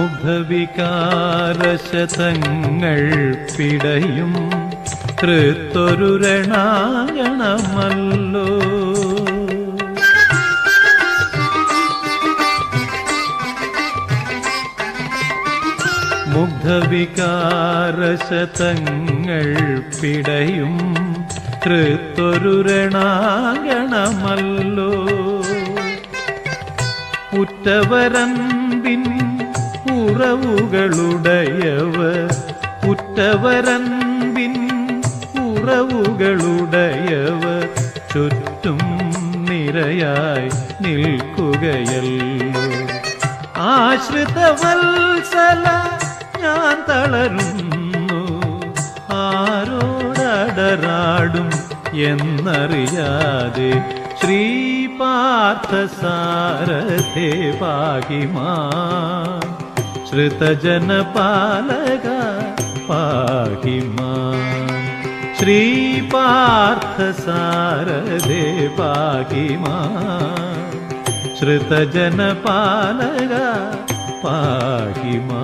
മുഖവികാരശതങ്ങൾ പിടയും കൃത്തൊരു രണാകണമല്ലോ മുഗ്ധവികാരശതങ്ങൾ പിടയും കൃത്തൊരു രണാകണമല്ലോ ഉറ്റവരൻപിൻ ഉറവുകളുടയവർ ഉറ്റവരൻപിൻ ഉറവുകളുടയവർ ചുറ്റും നിരയായി നിൽക്കുകയല്ലോ ആശ്രിതവത്സല ഞാൻ തളരുന്നു ആരോടടരാടും എന്നറിയാതെ ശ്രീപാർത്ഥസാരഥേ പാഹിമാ ശ്രുതജനപാലക പാഹിമാ ശ്രീപാർത്ഥസാരഥേ പാഹിമാ ശ്രുതജനപാലക പാഹിമാ